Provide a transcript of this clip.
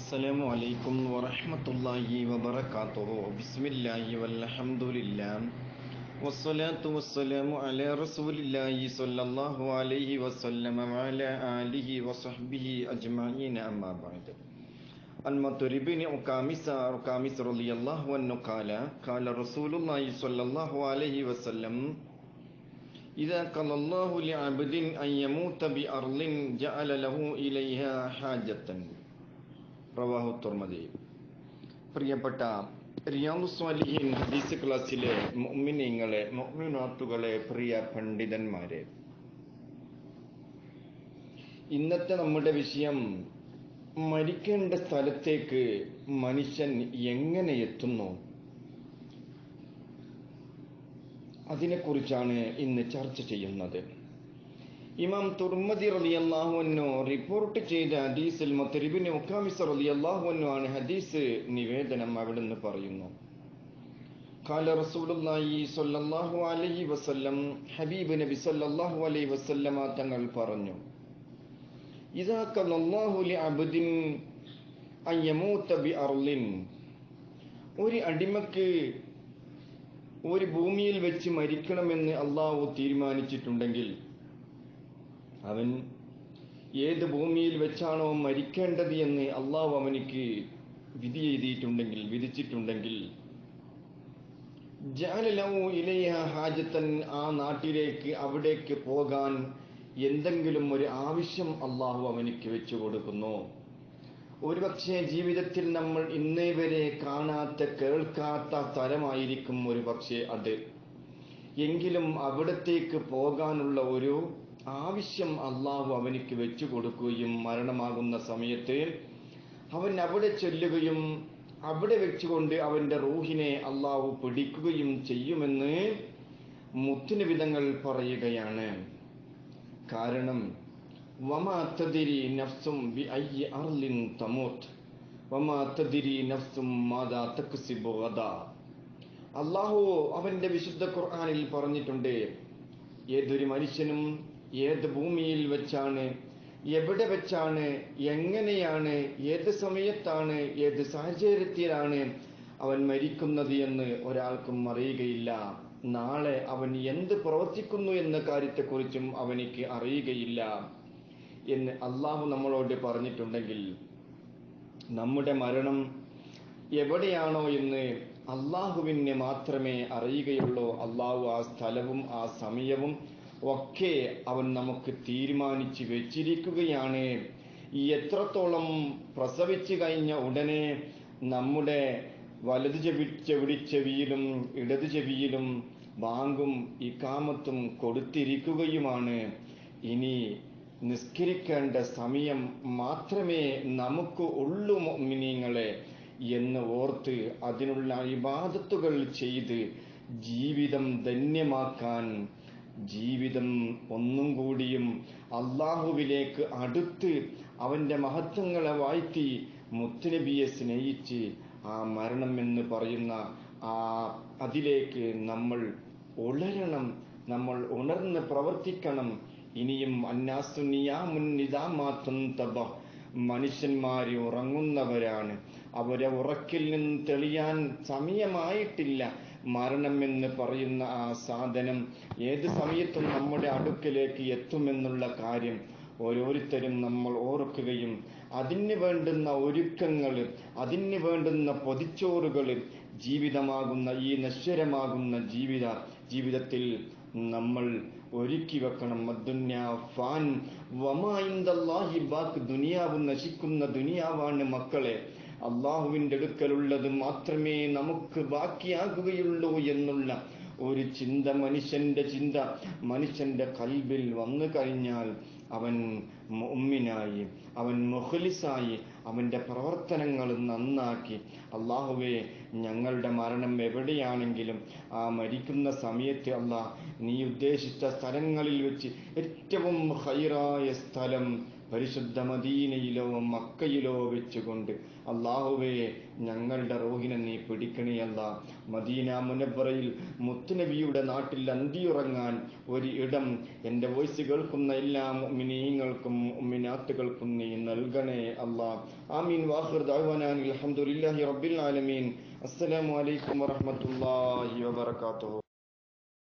السلام عليكم ورحمة الله وبركاته بسم الله والحمد لله والصلاة والسلام على رسول الله صلى الله عليه وسلم وعلى آله وصحبه أجمعين أما بعد المطر بن عكامس عكامس رضي الله عنه قال قال رسول الله صلى الله عليه وسلم إذا قال الله لعبد أن يموت بأرض جعل له إليها حاجة റവാഹു തുർമതി പ്രിയപ്പെട്ട റിയാദു സ്വാലിഹീൻ ഹദീസ് ക്ലാസ്സിലെ മൊമിനിങ്ങളെ മൊമിനാത്തുകളെ പ്രിയ പണ്ഡിതന്മാരെ ഇന്നത്തെ നമ്മുടെ വിഷയം മരിക്കേണ്ട സ്ഥലത്തേക്ക് മനുഷ്യൻ എങ്ങനെ എത്തുന്നു അതിനെക്കുറിച്ചാണ് ഇന്ന് ചർച്ച ചെയ്യുന്നത് ഇമാം തുർമദി റളിയല്ലാഹു അൻഹു റിപ്പോർട്ട് ചെയ്ത ഹദീസിൽ മുത്തരിബിന് മുക്കാമിസ് റളിയല്ലാഹു അൻഹു ആണ് ഹദീസ് നിവേദനം അവിടുന്ന് പറയുന്നു قال رسول الله صلى الله عليه وسلم ഹബീബ് നബി സല്ലല്ലാഹു അലൈഹി വസല്ലമ തങ്ങൾ പറഞ്ഞു ഇദാ ഖല്ലല്ലാഹു ലിഅബ്ദിൻ അൻ യമൂത ബിഅർളിൻ ഒരു അടിമക്ക് ഒരു ഭൂമിയിൽ വെച്ച് മരിക്കണമെന്ന് അള്ളാഹു തീരുമാനിച്ചിട്ടുണ്ടെങ്കിൽ അവൻ ഏത് ഭൂമിയിൽ വെച്ചാണോ മരിക്കേണ്ടത് എന്ന് അള്ളാഹു അവനിക്ക് വിധി എഴുതിയിട്ടുണ്ടെങ്കിൽ വിധിച്ചിട്ടുണ്ടെങ്കിൽ ജാലലവു ഇലയ ഹാജത്തൻ ആ നാട്ടിലേക്ക് അവിടേക്ക് പോകാൻ എന്തെങ്കിലും ഒരു ആവശ്യം അള്ളാഹു അവനിക്ക് വെച്ചു കൊടുക്കുന്നു ഒരുപക്ഷെ ജീവിതത്തിൽ നമ്മൾ ഇന്നേ വരെ കാണാത്ത കേൾക്കാത്ത സ്ഥലമായിരിക്കും ഒരു പക്ഷേ അത് എങ്കിലും അവിടത്തേക്ക് പോകാനുള്ള ഒരു ആവശ്യം അള്ളാഹു അവനിക്ക് വെച്ചു കൊടുക്കുകയും മരണമാകുന്ന സമയത്ത് അവൻ അവിടെ ചൊല്ലുകയും അവിടെ വെച്ചുകൊണ്ട് അവന്റെ റൂഹിനെ അള്ളാഹു പിടിക്കുകയും ചെയ്യുമെന്ന് മുത്തുനിവിധങ്ങൾ പറയുകയാണ് കാരണം വമാത്തതിരി നഫ്സും ബി അയ്യ അർലിൻ തമൂത്ത് വമാത്തതിരി നഫ്സും മാതാ തക്സിബു ഗദാ അള്ളാഹു അവന്റെ വിശുദ്ധ ഖുർആനിൽ പറഞ്ഞിട്ടുണ്ട് ഏതൊരു മനുഷ്യനും ഏത് ഭൂമിയിൽ വെച്ചാണ് എവിടെ വെച്ചാണ് എങ്ങനെയാണ് ഏത് സമയത്താണ് ഏത് സാഹചര്യത്തിലാണ് അവൻ മരിക്കുന്നത് എന്ന് ഒരാൾക്കും അറിയുകയില്ല നാളെ അവൻ എന്ത് പ്രവർത്തിക്കുന്നു എന്ന കാര്യത്തെക്കുറിച്ചും അവനിക്ക് അറിയുകയില്ല എന്ന് അള്ളാഹു നമ്മളോട് പറഞ്ഞിട്ടുണ്ടെങ്കിൽ നമ്മുടെ മരണം എവിടെയാണോ എന്ന് അള്ളാഹുവിനെ മാത്രമേ അറിയുകയുള്ളൂ അള്ളാഹു ആ സ്ഥലവും ആ സമയവും ഒക്കെ അവൻ നമുക്ക് തീരുമാനിച്ചു വെച്ചിരിക്കുകയാണ് എത്രത്തോളം പ്രസവിച്ചു കഴിഞ്ഞ ഉടനെ നമ്മുടെ വലതു ചെവി ചെവിടി ചെവിയിലും ഇടതു ചെവിയിലും ബാങ്കും ഇക്കാമത്തും കൊടുത്തിരിക്കുകയുമാണ് ഇനി നിസ്കരിക്കേണ്ട സമയം മാത്രമേ നമുക്ക് ഉള്ളൂ മിനിങ്ങളെ എന്ന് ഓർത്ത് അതിനുള്ള ഇബാദത്തുകൾ ചെയ്ത് ജീവിതം ധന്യമാക്കാൻ ജീവിതം ഒന്നും കൂടിയും അള്ളാഹുവിലേക്ക് അടുത്ത് അവന്റെ മഹത്വങ്ങളെ വാഴ്ത്തി മുത്തുനബിയെ സ്നേഹിച്ച് ആ മരണം എന്ന് പറയുന്ന ആ അതിലേക്ക് നമ്മൾ ഉളരണം നമ്മൾ ഉണർന്ന് പ്രവർത്തിക്കണം ഇനിയും അന്നാസുനിയാമുന്നിതാമാത്തും തബ മനുഷ്യന്മാര് ഉറങ്ങുന്നവരാണ് അവരെ ഉറക്കിൽ നിന്ന് തെളിയാൻ സമയമായിട്ടില്ല മരണം എന്ന് പറയുന്ന ആ സാധനം ഏത് സമയത്തും നമ്മുടെ അടുക്കലേക്ക് എത്തുമെന്നുള്ള കാര്യം ഓരോരുത്തരും നമ്മൾ ഓർക്കുകയും അതിന് വേണ്ടുന്ന ഒരുക്കങ്ങൾ അതിന് വേണ്ടുന്ന പൊതിച്ചോറുകൾ ജീവിതമാകുന്ന ഈ നശ്വരമാകുന്ന ജീവിത ജീവിതത്തിൽ നമ്മൾ ഒരുക്കി വെക്കണം ഫാൻ വമാഇന്ദല്ലാഹി ബാക്ക് ദുനിയാവ് നശിക്കുന്ന ദുനിയാവാണ് മക്കളെ അള്ളാഹുവിൻ്റെ അടുക്കലുള്ളത് മാത്രമേ നമുക്ക് ബാക്കിയാകുകയുള്ളൂ എന്നുള്ള ഒരു ചിന്ത മനുഷ്യന്റെ ചിന്ത മനുഷ്യന്റെ കൽബിൽ വന്നു കഴിഞ്ഞാൽ അവൻ മുമ്മിനായി അവൻ മുഖലിസായി അവന്റെ പ്രവർത്തനങ്ങൾ നന്നാക്കി അള്ളാഹുവെ ഞങ്ങളുടെ മരണം എവിടെയാണെങ്കിലും ആ മരിക്കുന്ന സമയത്ത് അള്ളാഹ് നീ ഉദ്ദേശിച്ച സ്ഥലങ്ങളിൽ വെച്ച് ഏറ്റവും ഹൈറായ സ്ഥലം പരിശുദ്ധ മദീനയിലോ മക്കയിലോ വെച്ചുകൊണ്ട് അള്ളാഹുവേ ഞങ്ങളുടെ റോഹിനെ നീ പിടിക്കണേ അല്ല മദീന മുനബറയിൽ മുത്തുനബിയുടെ നാട്ടിൽ അന്തിയുറങ്ങാൻ ഒരു ഇടം എൻ്റെ വോയിസ് കേൾക്കുന്ന എല്ലാ മിനിങ്ങൾക്കും മിനാത്തുകൾക്കും നീ നൽകണേ അല്ലാ ആമീൻ വാഹിർ ദഅ്വാനാൻ അൽഹംദുലില്ലാഹി റബ്ബിൽ ആലമീൻ അസ്സലാമു അലൈക്കും വറഹ്മത്തുള്ളാഹി വബറകാതുഹു